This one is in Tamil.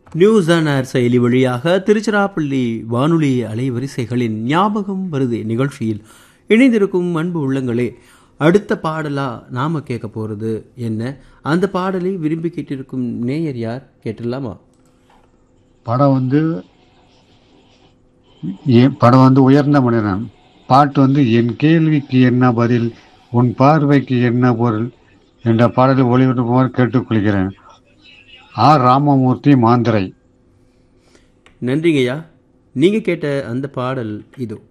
நியூஸ் ஆன் ஏர் செயலி வழியாக திருச்சிராப்பள்ளி வானொலி அலைவரிசைகளின் ஞாபகம் வருது நிகழ்ச்சியில் இணைந்திருக்கும் அன்பு உள்ளங்களே அடுத்த பாடலா நாம கேட்க போறது என்ன அந்த பாடலை விரும்பி கேட்டிருக்கும் நேயர் யார் கேட்டுடலாமா படம் வந்து எ- படம் வந்து உயர்ந்த மனிதன் பாட்டு வந்து என் கேள்விக்கு என்ன பதில் உன் பார்வைக்கு என்ன பொருள் என்ற பாடலை ஒளிபரப்புமாறு கேட்டுக்கொள்கிறேன் ஆர் ராமமூர்த்தி மாந்திரை நன்றிங்கய்யா நீங்க கேட்ட அந்த பாடல் இதோ